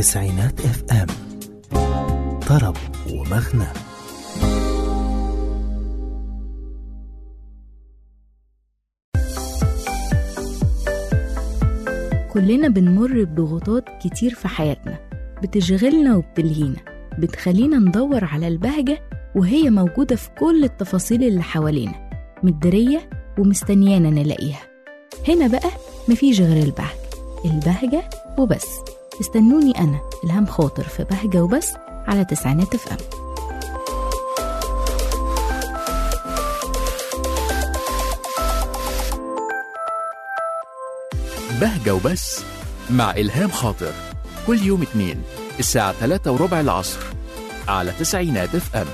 تسعينات اف ام طرب ومغنى كلنا بنمر بضغوطات كتير في حياتنا بتشغلنا وبتلهينا بتخلينا ندور على البهجة وهي موجودة في كل التفاصيل اللي حوالينا متدارية ومستنيانا نلاقيها هنا بقى مفيش غير البهجة البهجة وبس استنوني أنا إلهام خاطر في بهجة وبس على تسعينات اف ام بهجة وبس مع إلهام خاطر كل يوم اتنين الساعة تلاتة وربع العصر على تسعينات اف ام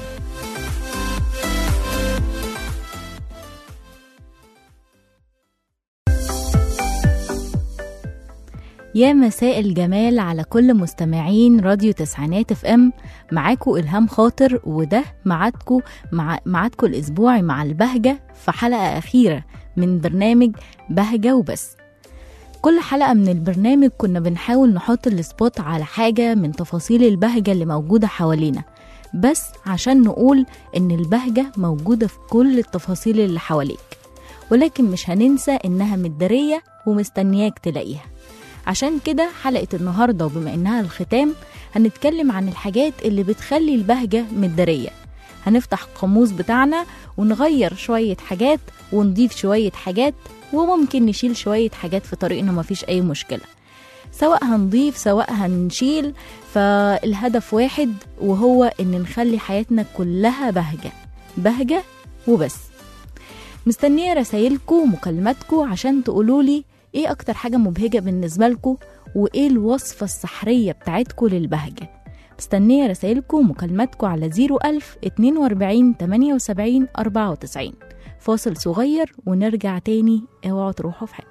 يا مساء الجمال على كل مستمعين راديو تسعينات اف ام معاكم الهام خاطر وده معادكم مع معادكم الاسبوعي مع البهجه في حلقه اخيره من برنامج بهجه وبس كل حلقه من البرنامج كنا بنحاول نحط السبوت على حاجه من تفاصيل البهجه اللي موجوده حوالينا بس عشان نقول ان البهجه موجوده في كل التفاصيل اللي حواليك ولكن مش هننسى انها متداريه ومستنياك تلاقيها عشان كده حلقة النهاردة وبما إنها الختام هنتكلم عن الحاجات اللي بتخلي البهجة متدارية هنفتح القاموس بتاعنا ونغير شوية حاجات ونضيف شوية حاجات وممكن نشيل شوية حاجات في طريقنا مفيش أي مشكلة سواء هنضيف سواء هنشيل فالهدف واحد وهو إن نخلي حياتنا كلها بهجة بهجة وبس مستنية رسايلكم ومكالماتكم عشان تقولولي ايه اكتر حاجة مبهجة بالنسبة لكم وايه الوصفة السحرية بتاعتكم للبهجة مستنية رسائلكم ومكالماتكم على 01000 42 78 94 فاصل صغير ونرجع تاني اوعوا تروحوا في حته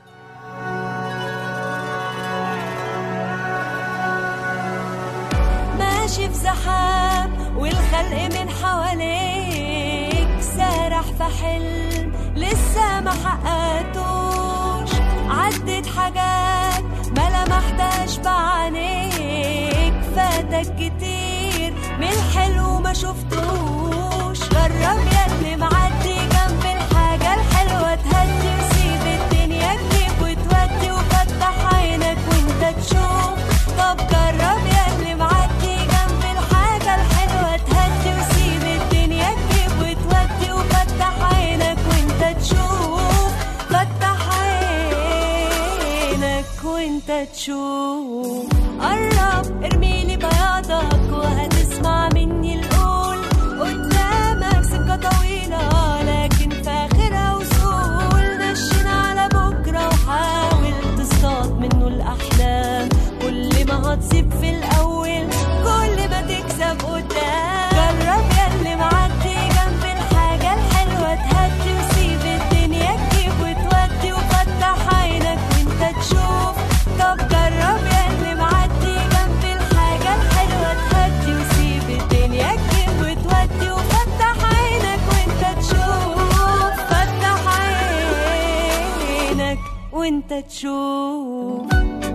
ماشي في زحام والخلق من حواليك سارح في حلم لسه ما حققتوش عدت حاجات ما لمحتهاش بعينيك فاتك كتير من الحلو ما شفتوش جرب يا اللي معدي جنب الحاجة الحلوة تهدي وسيب الدنيا تجيب وتودي وفتح عينك وانت تشوف طب جرب يا اللي معدي جنب الحاجة الحلوة تهدي وسيب الدنيا تجيب وتودي وفتح عينك وانت تشوف فتح عينك وانت تشوف قرب ارميلي بياضك وهتسمع مني القول قدامك سكة طويلة لكن في آخرها وصول نشن على بكرة وحاول تصطاد منه الأحلام كل ما هتصيب في الأول كل ما تكسب قدام جرب ياللي معدي جنب الحاجة الحلوة تهدي وسيب الدنيا تجيب وتودي وفتح عينك وانت تشوف طب جرب ياللي معدي جنب الحاجة الحلوة تهدي وسيب الدنيا تجيب وتودي وفتح عينك وانت تشوف فتح عينك وانت تشوف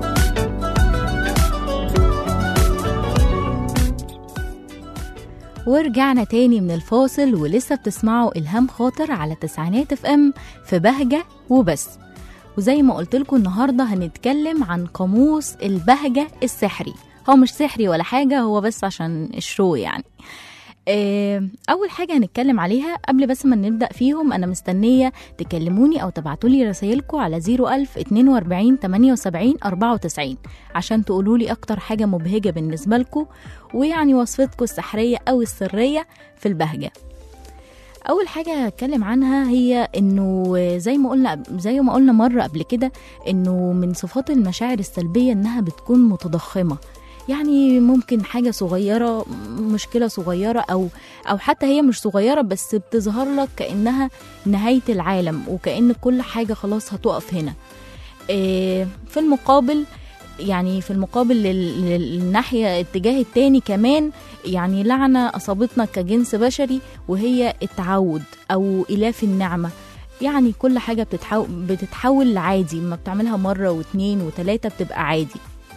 ورجعنا تاني من الفاصل ولسه بتسمعوا إلهام خاطر على تسعينات اف ام في بهجة وبس وزي ما قلت لكم النهاردة هنتكلم عن قاموس البهجة السحري هو مش سحري ولا حاجة هو بس عشان الشو يعني آه، أول حاجة هنتكلم عليها قبل بس ما نبدأ فيهم أنا مستنية تكلموني أو تبعتولي رسايلكم على 01000 42 78 94 عشان تقولولي أكتر حاجة مبهجة بالنسبة لكم ويعني وصفتكم السحرية أو السرية في البهجة اول حاجه هتكلم عنها هي انه زي ما قلنا زي ما قلنا مره قبل كده انه من صفات المشاعر السلبيه انها بتكون متضخمه يعني ممكن حاجه صغيره مشكله صغيره او او حتى هي مش صغيره بس بتظهر لك كانها نهايه العالم وكان كل حاجه خلاص هتقف هنا إيه، في المقابل يعني في المقابل لل- لل- للناحية الاتجاه التاني كمان يعني لعنة أصابتنا كجنس بشري وهي التعود أو إلاف النعمة يعني كل حاجة بتتحول, بتتحول لعادي ما بتعملها مرة واتنين وتلاتة بتبقى عادي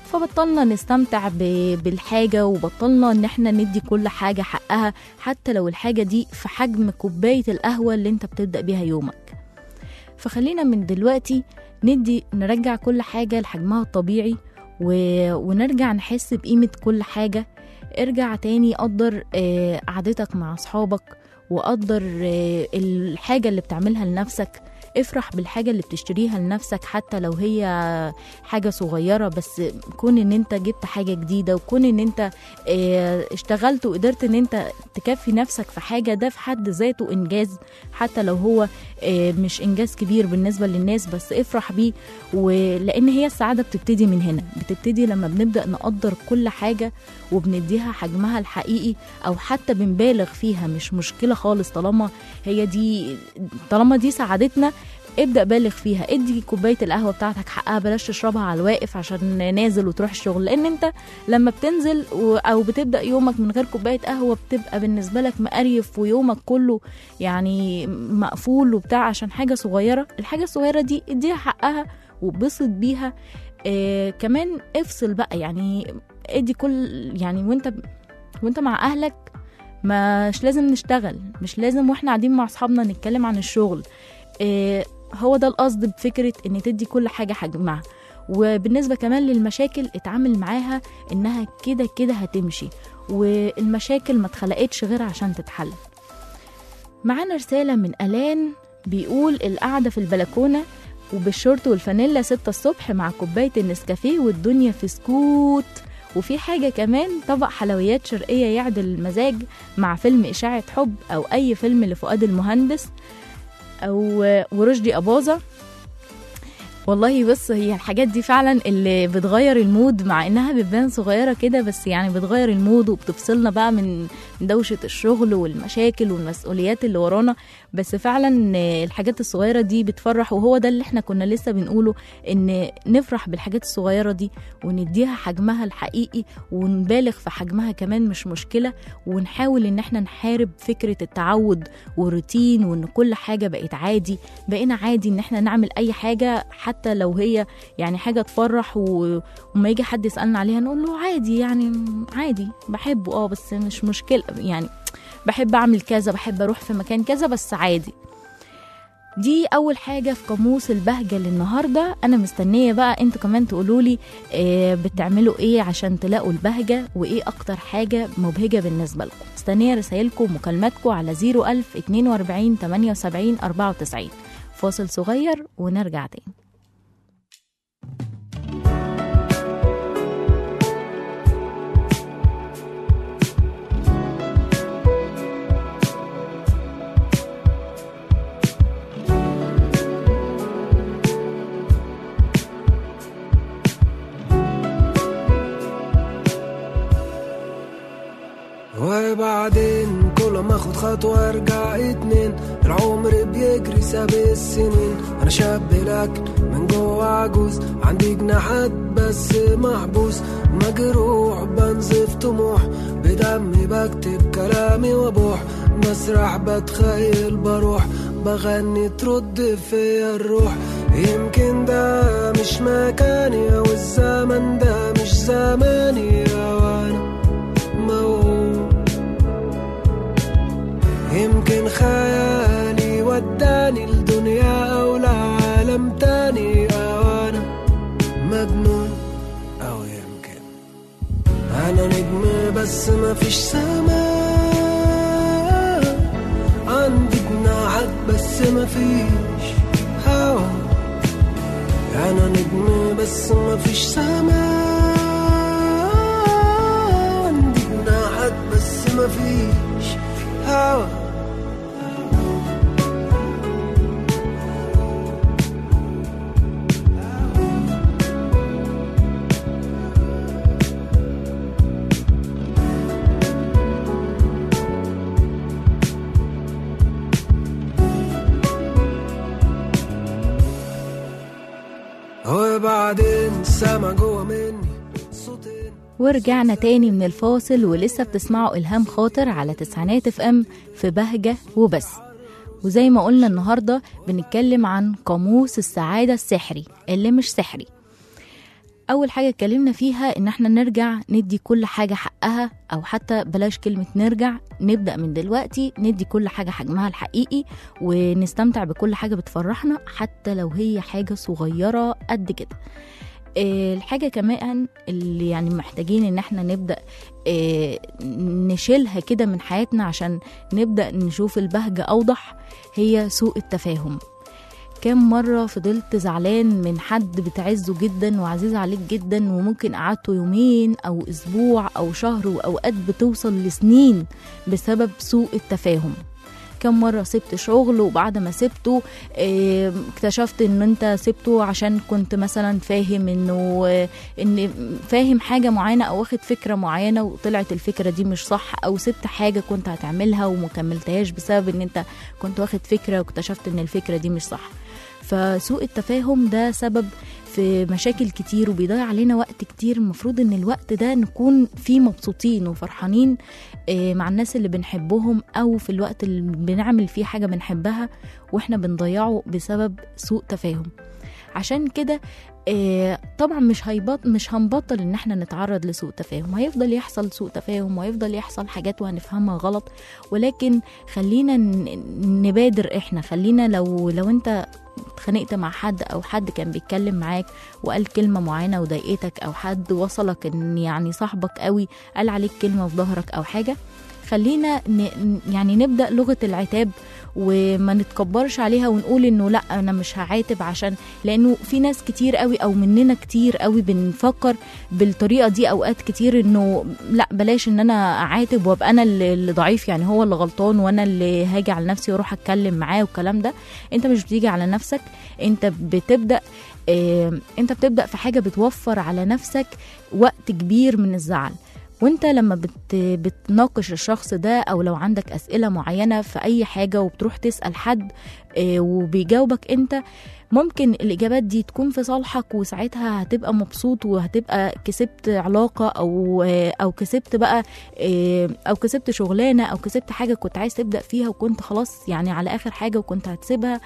فبطلنا نستمتع ب- بالحاجة وبطلنا ان احنا ندي كل حاجة حقها حتى لو الحاجة دي في حجم كوباية القهوة اللي انت بتبدأ بيها يومك فخلينا من دلوقتي ندي نرجع كل حاجة لحجمها الطبيعي و... ونرجع نحس بقيمة كل حاجة ارجع تاني قدر آه، قعدتك مع أصحابك وقدر آه، الحاجة اللي بتعملها لنفسك افرح بالحاجة اللي بتشتريها لنفسك حتى لو هي حاجة صغيرة بس كون ان انت جبت حاجة جديدة وكون ان انت آه، اشتغلت وقدرت ان انت تكفي نفسك في حاجة ده في حد ذاته انجاز حتى لو هو آه، مش انجاز كبير بالنسبة للناس بس افرح بيه ولان هي السعادة بتبتدي من هنا بتبتدي لما بنبدأ نقدر كل حاجة وبنديها حجمها الحقيقي او حتى بنبالغ فيها مش مشكلة خالص طالما هي دي طالما دي سعادتنا ابدا بالغ فيها ادي كوبايه القهوه بتاعتك حقها بلاش تشربها على الواقف عشان نازل وتروح الشغل لان انت لما بتنزل و- او بتبدا يومك من غير كوبايه قهوه بتبقى بالنسبه لك مقريف ويومك كله يعني مقفول وبتاع عشان حاجه صغيره الحاجه الصغيره دي اديها حقها وبسط بيها آه كمان افصل بقى يعني ادي كل يعني وانت وانت مع اهلك مش لازم نشتغل مش لازم واحنا قاعدين مع اصحابنا نتكلم عن الشغل آه هو ده القصد بفكرة ان تدي كل حاجة حجمها وبالنسبة كمان للمشاكل اتعامل معاها انها كده كده هتمشي والمشاكل ما اتخلقتش غير عشان تتحل معانا رسالة من ألان بيقول القعدة في البلكونة وبالشورت والفانيلا ستة الصبح مع كوباية النسكافيه والدنيا في سكوت وفي حاجة كمان طبق حلويات شرقية يعدل المزاج مع فيلم إشاعة حب أو أي فيلم لفؤاد المهندس او ورشدي اباظه والله بص هي الحاجات دي فعلا اللي بتغير المود مع انها بتبان صغيره كده بس يعني بتغير المود وبتفصلنا بقى من من دوشه الشغل والمشاكل والمسؤوليات اللي ورانا بس فعلا الحاجات الصغيره دي بتفرح وهو ده اللي احنا كنا لسه بنقوله ان نفرح بالحاجات الصغيره دي ونديها حجمها الحقيقي ونبالغ في حجمها كمان مش مشكله ونحاول ان احنا نحارب فكره التعود والروتين وان كل حاجه بقت عادي بقينا عادي ان احنا نعمل اي حاجه حتى لو هي يعني حاجه تفرح و... وما يجي حد يسالنا عليها نقول له عادي يعني عادي بحبه اه بس مش مشكله يعني بحب اعمل كذا بحب اروح في مكان كذا بس عادي دي اول حاجه في قاموس البهجه للنهارده انا مستنيه بقى انتوا كمان تقولوا لي آه بتعملوا ايه عشان تلاقوا البهجه وايه اكتر حاجه مبهجه بالنسبه لكم مستنيه رسائلكم ومكالماتكم على 01000 42 78 94 فاصل صغير ونرجع تاني وبعدين كل ما اخد خطوة ارجع اتنين العمر بيجري ساب السنين انا شاب لكن من جوه عجوز عندي جناحات بس محبوس مجروح بنزف طموح بدمي بكتب كلامي وابوح بسرح بتخيل بروح بغني ترد فيا الروح يمكن ده مش مكاني او الزمن ده مش زماني او انا موهوم يمكن خيالي وداني لدنيا أو لعالم تاني أو أنا مجنون أو يمكن أنا نجم بس مفيش سماء عندي جناحات بس مفيش هوا أنا نجم بس مفيش سماء عندي جناحات بس مفيش هوا وبعدين سما جوا مني صوتين ورجعنا تاني من الفاصل ولسه بتسمعوا إلهام خاطر على تسعينات اف ام في بهجة وبس وزي ما قلنا النهاردة بنتكلم عن قاموس السعادة السحري اللي مش سحري اول حاجه اتكلمنا فيها ان احنا نرجع ندي كل حاجه حقها او حتى بلاش كلمه نرجع نبدا من دلوقتي ندي كل حاجه حجمها الحقيقي ونستمتع بكل حاجه بتفرحنا حتى لو هي حاجه صغيره قد كده آه، الحاجة كمان اللي يعني محتاجين ان احنا نبدأ آه، نشيلها كده من حياتنا عشان نبدأ نشوف البهجة أوضح هي سوء التفاهم كام مرة فضلت زعلان من حد بتعزه جدا وعزيز عليك جدا وممكن قعدته يومين أو أسبوع أو شهر وأوقات بتوصل لسنين بسبب سوء التفاهم كم مرة سبت شغل وبعد ما سبته آه، اكتشفت ان انت سبته عشان كنت مثلا فاهم انه آه، ان فاهم حاجة معينة او واخد فكرة معينة وطلعت الفكرة دي مش صح او سبت حاجة كنت هتعملها ومكملتهاش بسبب ان انت كنت واخد فكرة واكتشفت ان الفكرة دي مش صح فسوء التفاهم ده سبب في مشاكل كتير وبيضيع علينا وقت كتير المفروض ان الوقت ده نكون فيه مبسوطين وفرحانين آه، مع الناس اللي بنحبهم او في الوقت اللي بنعمل فيه حاجة بنحبها واحنا بنضيعه بسبب سوء تفاهم عشان كده آه، طبعا مش هيبط مش هنبطل ان احنا نتعرض لسوء تفاهم هيفضل يحصل سوء تفاهم وهيفضل يحصل حاجات وهنفهمها غلط ولكن خلينا ن- نبادر احنا خلينا لو لو انت اتخانقت مع حد او حد كان بيتكلم معاك وقال كلمه معينه وضايقتك او حد وصلك ان يعني صاحبك قوي قال عليك كلمه في ظهرك او حاجه خلينا ن... يعني نبدا لغه العتاب وما نتكبرش عليها ونقول انه لا انا مش هعاتب عشان لانه في ناس كتير قوي او مننا كتير قوي بنفكر بالطريقه دي اوقات كتير انه لا بلاش ان انا اعاتب وابقى انا اللي اللي ضعيف يعني هو اللي غلطان وانا اللي هاجي على نفسي واروح اتكلم معاه والكلام ده انت مش بتيجي على نفسك انت بتبدا آه، انت بتبدا في حاجه بتوفر على نفسك وقت كبير من الزعل وانت لما بت بتناقش الشخص ده او لو عندك اسئله معينه في اي حاجه وبتروح تسال حد آه، وبيجاوبك انت ممكن الاجابات دي تكون في صالحك وساعتها هتبقى مبسوط وهتبقى كسبت علاقه او آه، او كسبت بقى آه، او كسبت شغلانه او كسبت حاجه كنت عايز تبدا فيها وكنت خلاص يعني على اخر حاجه وكنت هتسيبها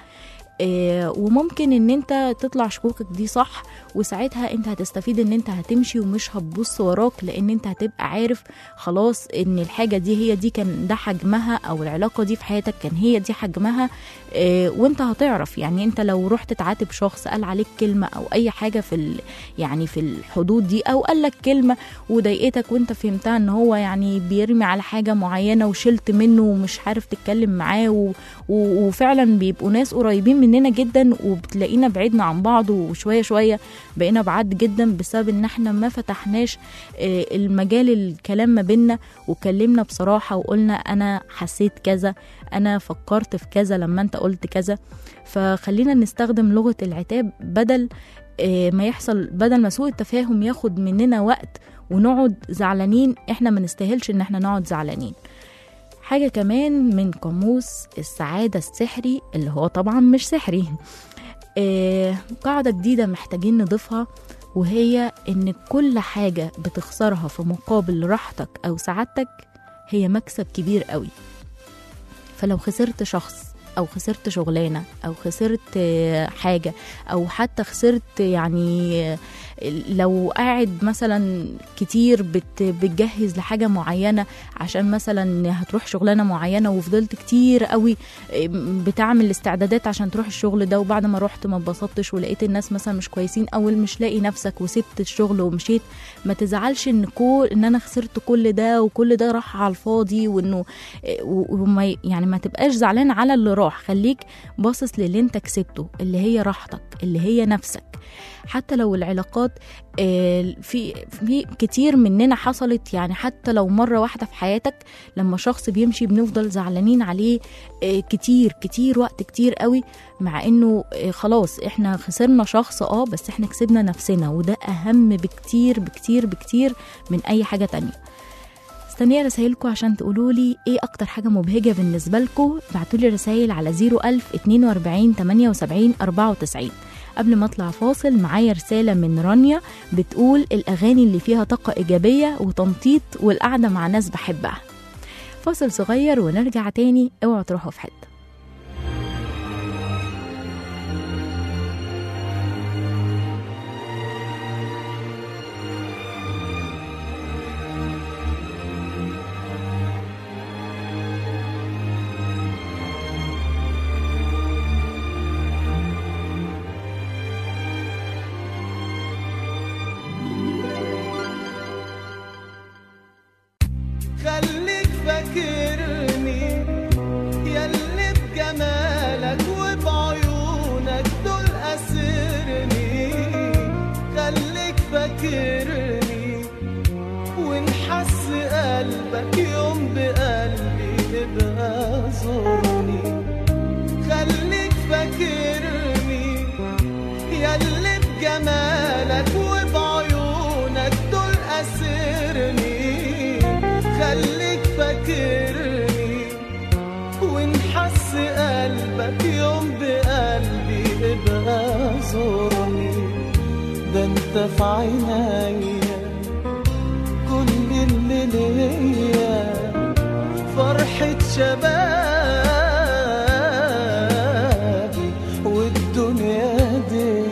آه، وممكن ان انت تطلع شكوكك دي صح وساعتها انت هتستفيد ان انت هتمشي ومش هتبص وراك لان انت هتبقى عارف خلاص ان الحاجه دي هي دي كان ده حجمها او العلاقه دي في حياتك كان هي دي حجمها آه، وانت هتعرف يعني انت لو رحت تعاتب شخص قال عليك كلمه او اي حاجه في ال يعني في الحدود دي او قال لك كلمه وضايقتك وانت فهمتها ان هو يعني بيرمي على حاجه معينه وشلت منه ومش عارف تتكلم معاه و... و... وفعلا بيبقوا ناس قريبين مننا جدا وبتلاقينا بعدنا عن بعض وشويه شويه بقينا بعاد جدا بسبب ان احنا ما فتحناش آه، المجال الكلام ما بينا وكلمنا بصراحه وقلنا انا حسيت كذا انا فكرت في كذا لما انت قلت كذا فخلينا نستخدم لغه العتاب بدل آه، ما يحصل بدل ما سوء التفاهم ياخد مننا وقت ونقعد زعلانين احنا ما نستاهلش ان احنا نقعد زعلانين حاجة كمان من قاموس السعادة السحري اللي هو طبعا مش سحري آه، قاعدة جديدة محتاجين نضيفها وهي إن كل حاجة بتخسرها في مقابل راحتك أو سعادتك هي مكسب كبير قوي فلو خسرت شخص أو خسرت شغلانة أو خسرت آه، حاجة أو حتى خسرت يعني آه، لو قاعد مثلا كتير بت بتجهز لحاجة معينة عشان مثلا هتروح شغلانة معينة وفضلت كتير قوي بتعمل استعدادات عشان تروح الشغل ده وبعد ما رحت ما اتبسطتش ولقيت الناس مثلا مش كويسين او مش لاقي نفسك وسبت الشغل ومشيت ما تزعلش ان كل ان انا خسرت كل ده وكل ده راح على الفاضي وانه و- وما ي- يعني ما تبقاش زعلان على اللي راح خليك باصص للي انت كسبته اللي هي راحتك اللي هي نفسك حتى لو العلاقات آه، في في كتير مننا حصلت يعني حتى لو مره واحده في حياتك لما شخص بيمشي بنفضل زعلانين عليه آه، كتير كتير وقت كتير قوي مع انه آه، خلاص احنا خسرنا شخص اه بس احنا كسبنا نفسنا وده اهم بكتير بكتير بكتير من اي حاجه تانية مستنيه رسايلكم عشان تقولوا لي ايه اكتر حاجه مبهجه بالنسبه لكم ابعتوا لي رسائل على 01000 42 78 94 قبل ما اطلع فاصل معايا رساله من رانيا بتقول الاغاني اللي فيها طاقه ايجابيه وتنطيط والقعده مع ناس بحبها فاصل صغير ونرجع تاني اوعوا تروحوا في حته فاكرني ونحس قلبك يوم بقلبي ابقى زورني خليك فاكرني ياللي بجمالك وبعيونك دول أسرني خليك فاكرني ونحس قلبك يوم بقلبي ابقى زورني ده انت في عينيا كل اللي ليا فرحة شبابي والدنيا دي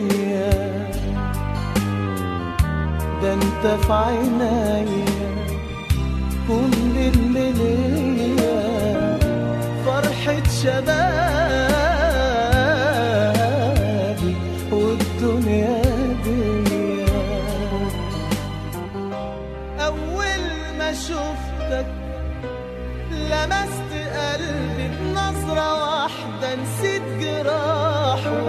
ده انت في عينيا كل اللي ليا فرحة شبابي والدنيا دي أول ما شفتك لمست قلبي بنظرة واحدة نسيت جراحه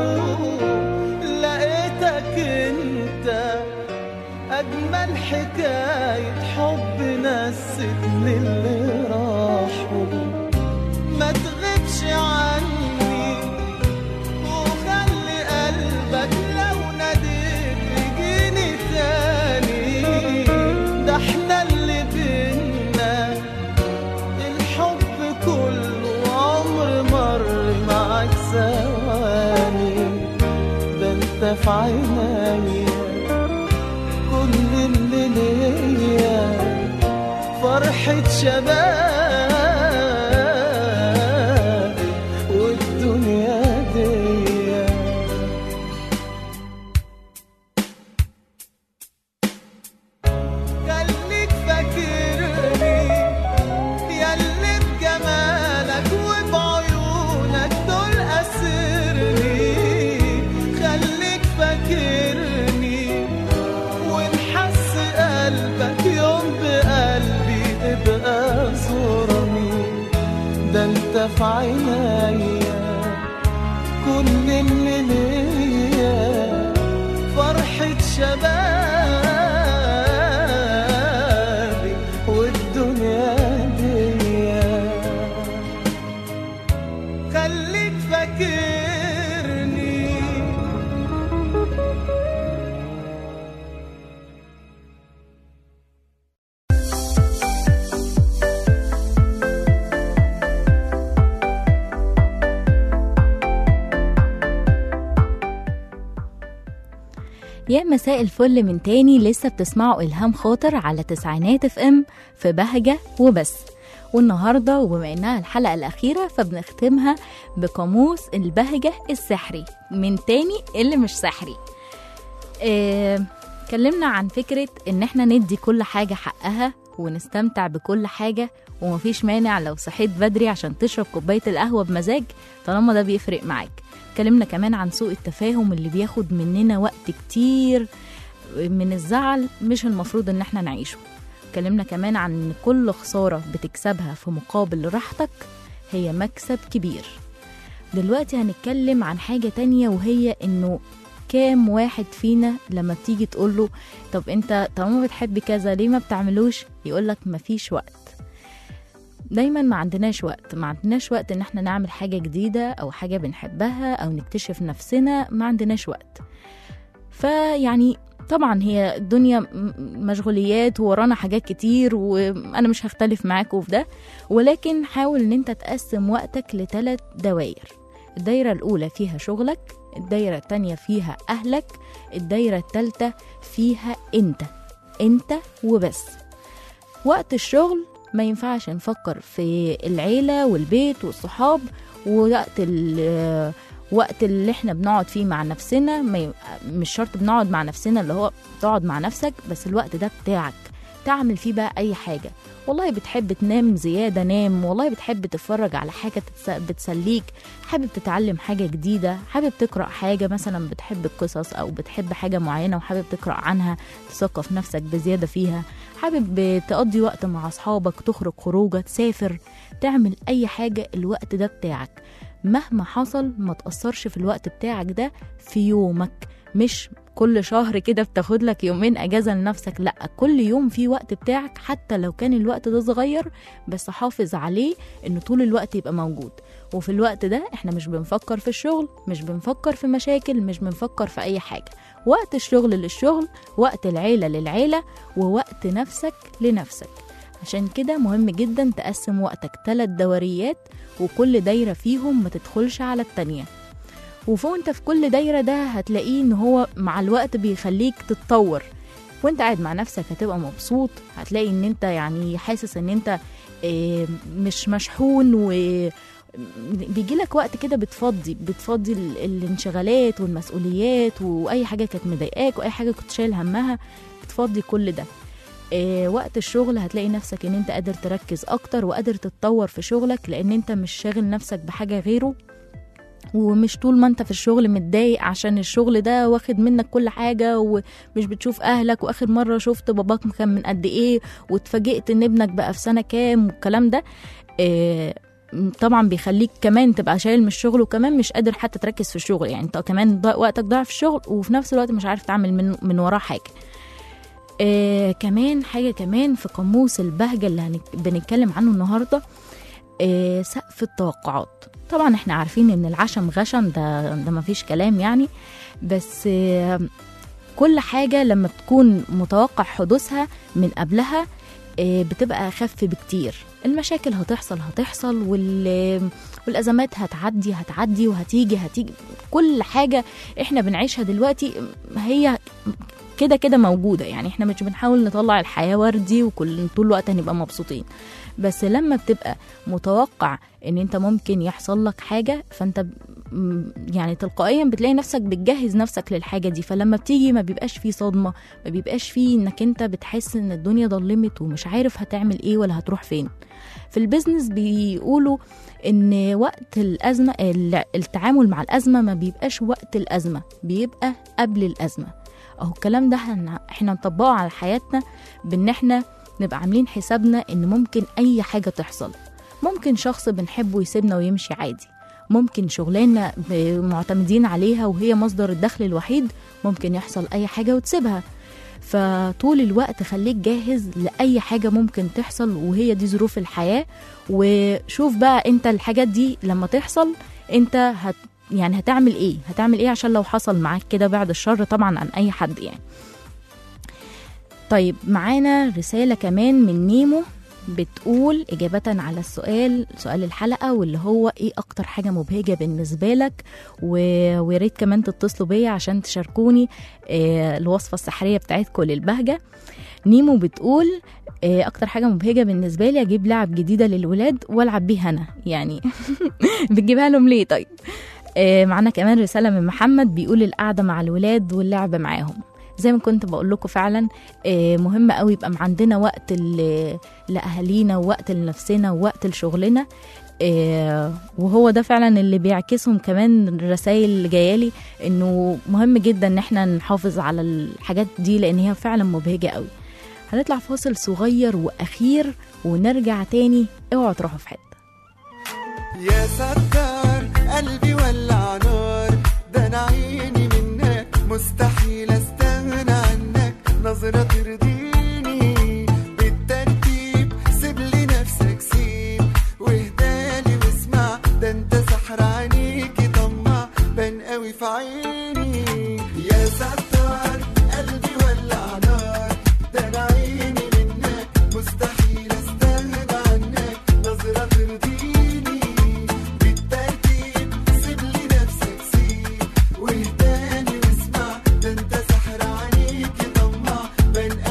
لقيتك انت أجمل حكاية حب نستني اللي راحوا ما تغيبش عني وخلي قلبك لو ناديت يجيني تاني ده احنا اللي بينا الحب كله عمر مر معاك ثواني ده انت في عينيا كل اللي ليا فرحة شبابي والدنيا دي خليك فاكرني ياللي بجمالك وبعيونك دول أسرني خليك فاكرني ونحس قلبك يوم بقلبي ابقى زورني ده انت في عينيا كل اللي ليا فرحة شبابي والدنيا دي خليك فاكرني يا مساء الفل من تاني لسه بتسمعوا إلهام خاطر على تسعينات اف ام في بهجة وبس والنهاردة وبما إنها الحلقة الأخيرة فبنختمها بقاموس البهجة السحري من تاني اللي مش سحري اه اتكلمنا عن فكرة إن احنا ندي كل حاجة حقها ونستمتع بكل حاجة ومفيش مانع لو صحيت بدري عشان تشرب كوباية القهوة بمزاج طالما ده بيفرق معاك اتكلمنا كمان عن سوء التفاهم اللي بياخد مننا وقت كتير من الزعل مش المفروض ان احنا نعيشه اتكلمنا كمان عن ان كل خسارة بتكسبها في مقابل راحتك هي مكسب كبير دلوقتي هنتكلم عن حاجة تانية وهي انه كام واحد فينا لما بتيجي تقوله طب انت طالما بتحب كذا ليه ما بتعملوش يقولك مفيش وقت دايما ما عندناش وقت ما عندناش وقت ان احنا نعمل حاجة جديدة او حاجة بنحبها او نكتشف نفسنا ما عندناش وقت فيعني طبعا هي الدنيا م- مشغوليات وورانا حاجات كتير وانا مش هختلف معاكم في ده ولكن حاول ان انت تقسم وقتك لثلاث دوائر الدايرة الأولى فيها شغلك الدايرة التانية فيها أهلك الدايرة التالتة فيها أنت أنت وبس وقت الشغل ما ينفعش نفكر في العيلة والبيت والصحاب ووقت ال وقت اللي احنا بنقعد فيه مع نفسنا ما ي... مش شرط بنقعد مع نفسنا اللي هو تقعد مع نفسك بس الوقت ده بتاعك تعمل فيه بقى اي حاجة والله بتحب تنام زيادة نام والله بتحب تتفرج على حاجة تتس... بتسليك حابب تتعلم حاجة جديدة حابب تقرأ حاجة مثلا بتحب القصص أو بتحب حاجة معينة وحابب تقرأ عنها تثقف نفسك بزيادة فيها حابب تقضي وقت مع أصحابك تخرج خروجة تسافر تعمل أي حاجة الوقت ده بتاعك مهما حصل ما تأثرش في الوقت بتاعك ده في يومك مش كل شهر كده بتاخد لك يومين اجازه لنفسك لا كل يوم في وقت بتاعك حتى لو كان الوقت ده صغير بس حافظ عليه انه طول الوقت يبقى موجود وفي الوقت ده احنا مش بنفكر في الشغل مش بنفكر في مشاكل مش بنفكر في اي حاجه وقت الشغل للشغل وقت العيله للعيله ووقت نفسك لنفسك عشان كده مهم جدا تقسم وقتك ثلاث دوريات وكل دايرة فيهم ما تدخلش على التانية وفوق انت في كل دايرة ده هتلاقيه ان هو مع الوقت بيخليك تتطور وانت قاعد مع نفسك هتبقى مبسوط هتلاقي ان انت يعني حاسس ان انت اه، مش مشحون و بيجي لك وقت كده بتفضي بتفضي ال- الانشغالات والمسؤوليات واي حاجه كانت مضايقاك واي حاجه كنت شايل همها بتفضي كل ده آه، وقت الشغل هتلاقي نفسك ان انت قادر تركز اكتر وقادر تتطور في شغلك لان انت مش شاغل نفسك بحاجه غيره ومش طول ما انت في الشغل متضايق عشان الشغل ده واخد منك كل حاجة ومش بتشوف اهلك واخر مرة شفت باباك كان من قد ايه واتفاجئت ان ابنك بقى في سنة كام والكلام ده آه، طبعا بيخليك كمان تبقى شايل من الشغل وكمان مش قادر حتى تركز في الشغل يعني انت كمان ضا- وقتك ضاع في الشغل وفي نفس الوقت مش عارف تعمل من, من وراه حاجة آه كمان حاجة كمان في قاموس البهجة اللي هنك- بنتكلم عنه النهاردة آه سقف التوقعات طبعا احنا عارفين ان العشم غشم ده ده مفيش كلام يعني بس آه كل حاجة لما بتكون متوقع حدوثها من قبلها آه، بتبقى أخف بكتير المشاكل هتحصل هتحصل وال... والأزمات هتعدي هتعدي وهتيجي هتيجي كل حاجة احنا بنعيشها دلوقتي هي كده كده موجودة يعني احنا مش بنحاول نطلع الحياة وردي وكل طول الوقت هنبقى مبسوطين بس لما بتبقى متوقع ان انت ممكن يحصل لك حاجة فانت ب- م- يعني تلقائيا بتلاقي نفسك بتجهز نفسك للحاجة دي فلما بتيجي ما بيبقاش فيه صدمة ما بيبقاش فيه انك انت بتحس ان الدنيا ضلمت ومش عارف هتعمل ايه ولا هتروح فين في البيزنس بيقولوا ان وقت الازمه ال- التعامل مع الازمه ما بيبقاش وقت الازمه بيبقى قبل الازمه اهو الكلام ده هن- احنا نطبقه على حياتنا بان احنا نبقى عاملين حسابنا ان ممكن اي حاجه تحصل ممكن شخص بنحبه يسيبنا ويمشي عادي ممكن شغلانه ب- معتمدين عليها وهي مصدر الدخل الوحيد ممكن يحصل اي حاجه وتسيبها فطول الوقت خليك جاهز لأي حاجة ممكن تحصل وهي دي ظروف الحياة وشوف بقى انت الحاجات دي لما تحصل انت هت يعني هتعمل ايه هتعمل ايه عشان لو حصل معاك كده بعد الشر طبعا عن اي حد يعني طيب معانا رسالة كمان من نيمو بتقول إجابة على السؤال سؤال الحلقة واللي هو إيه أكتر حاجة مبهجة بالنسبة لك و- ويا ريت كمان تتصلوا بيا عشان تشاركوني آه، الوصفة السحرية بتاعتكم للبهجة نيمو بتقول آه، أكتر حاجة مبهجة بالنسبة لي أجيب لعب جديدة للولاد وألعب بيها أنا يعني بتجيبها لهم ليه طيب آه، معانا كمان رسالة من محمد بيقول القعدة مع الولاد واللعب معاهم زي ما كنت بقول لكم فعلا آه، مهم قوي يبقى عندنا وقت ل- لاهالينا ووقت لنفسنا ووقت لشغلنا آه، وهو ده فعلا اللي بيعكسهم كمان الرسائل اللي جايالي انه مهم جدا ان احنا نحافظ على الحاجات دي لان هي فعلا مبهجه قوي هنطلع فاصل صغير واخير ونرجع تاني اوعوا تروحوا في حته يا ستار قلبي ولع نار ده انا عيني منك مستحيل استغنى عنك نظرة ترضيني بالترتيب سيب لي نفسك سيب واهدالي واسمع ده انت سحر عينيكي طمع بان قوي في عيني يا ستار قلبي ولع نار ده انا عيني منك مستحيل استغنى عنك نظرة ترضيني بالترتيب سيب لي نفسك سيب واهداني واسمع ده انت سحر عينيكي طمع بان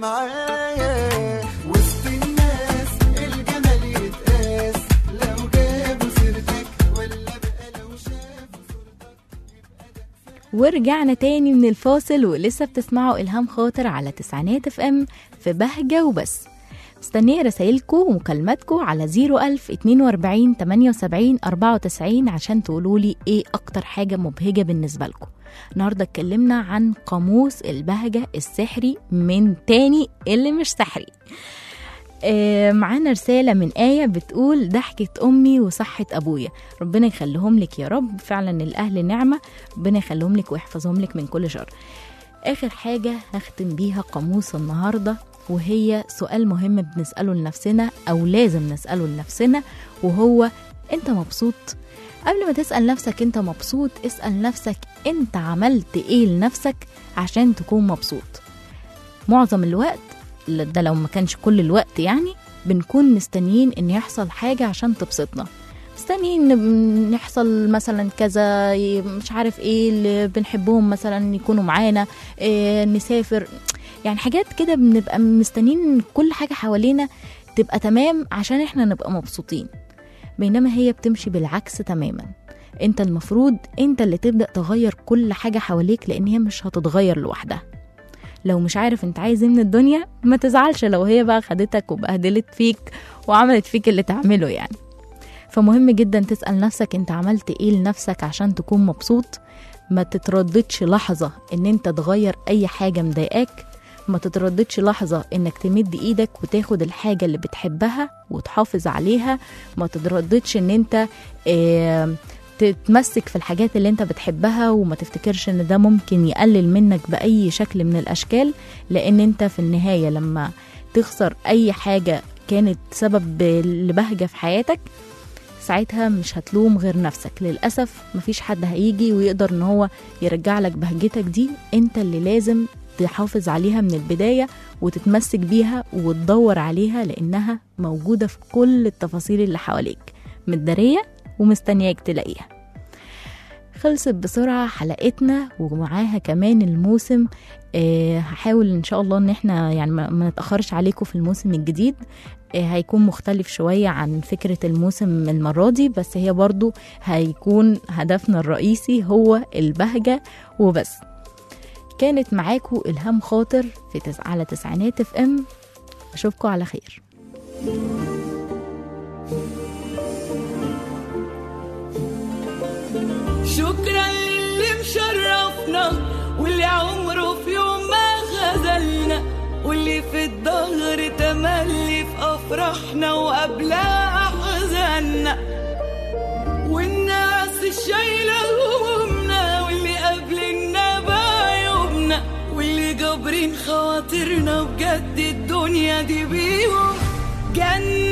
معايا وسط الناس الجمال يتقاس لو جابوا سيرتك ولا بقى لو شافوا ورجعنا تاني من الفاصل ولسه بتسمعوا إلهام خاطر على تسعينات اف ام في بهجة وبس مستنية رسايلكم ومكالماتكم على 01000 42 78 94 عشان تقولوا لي ايه أكتر حاجة مبهجة بالنسبة لكم النهاردة اتكلمنا عن قاموس البهجة السحري من تاني اللي مش سحري آه، معانا رسالة من آية بتقول ضحكة أمي وصحة أبويا ربنا يخليهم لك يا رب فعلا الأهل نعمة ربنا يخليهم لك ويحفظهم لك من كل شر آخر حاجة هختم بيها قاموس النهاردة وهي سؤال مهم بنسأله لنفسنا أو لازم نسأله لنفسنا وهو أنت مبسوط؟ قبل ما تسأل نفسك أنت مبسوط اسأل نفسك أنت عملت إيه لنفسك عشان تكون مبسوط معظم الوقت ده لو ما كانش كل الوقت يعني بنكون مستنيين ان يحصل حاجة عشان تبسطنا مستنيين إن يحصل مثلا كذا ي- مش عارف ايه اللي بنحبهم مثلا يكونوا معانا إيه نسافر يعني حاجات كده بنبقى مستنيين ان كل حاجة حوالينا تبقى تمام عشان احنا نبقى مبسوطين بينما هي بتمشي بالعكس تماما انت المفروض انت اللي تبدأ تغير كل حاجة حواليك لان هي مش هتتغير لوحدها لو مش عارف انت عايز ايه من الدنيا ما تزعلش لو هي بقى خدتك وبهدلت فيك وعملت فيك اللي تعمله يعني فمهم جدا تسأل نفسك انت عملت ايه لنفسك عشان تكون مبسوط ما تترددش لحظة ان انت تغير اي حاجة مضايقاك ما تترددش لحظة انك تمد ايدك وتاخد الحاجة اللي بتحبها وتحافظ عليها ما تترددش ان انت اه تتمسك في الحاجات اللي انت بتحبها وما تفتكرش ان ده ممكن يقلل منك بأي شكل من الأشكال لأن انت في النهاية لما تخسر أي حاجة كانت سبب لبهجة في حياتك ساعتها مش هتلوم غير نفسك للأسف مفيش حد هيجي ويقدر ان هو يرجع لك بهجتك دي انت اللي لازم تحافظ عليها من البداية وتتمسك بيها وتدور عليها لأنها موجودة في كل التفاصيل اللي حواليك متدارية ومستنياك تلاقيها خلصت بسرعة حلقتنا ومعاها كمان الموسم آه هحاول ان شاء الله ان احنا يعني ما ما نتأخرش عليكم في الموسم الجديد آه هيكون مختلف شوية عن فكرة الموسم المرة دي بس هي برضو هيكون هدفنا الرئيسي هو البهجة وبس كانت معاكم إلهام خاطر في تس... على تسعينات اف ام أشوفكم على خير شكرا للي مشرفنا واللي عمره في يوم ما خذلنا واللي في الظهر تملي في افراحنا وقبلها احزاننا والناس الشايله همومنا واللي قابلنا بعيوبنا واللي جابرين خواطرنا بجد الدنيا دي بيهم جنة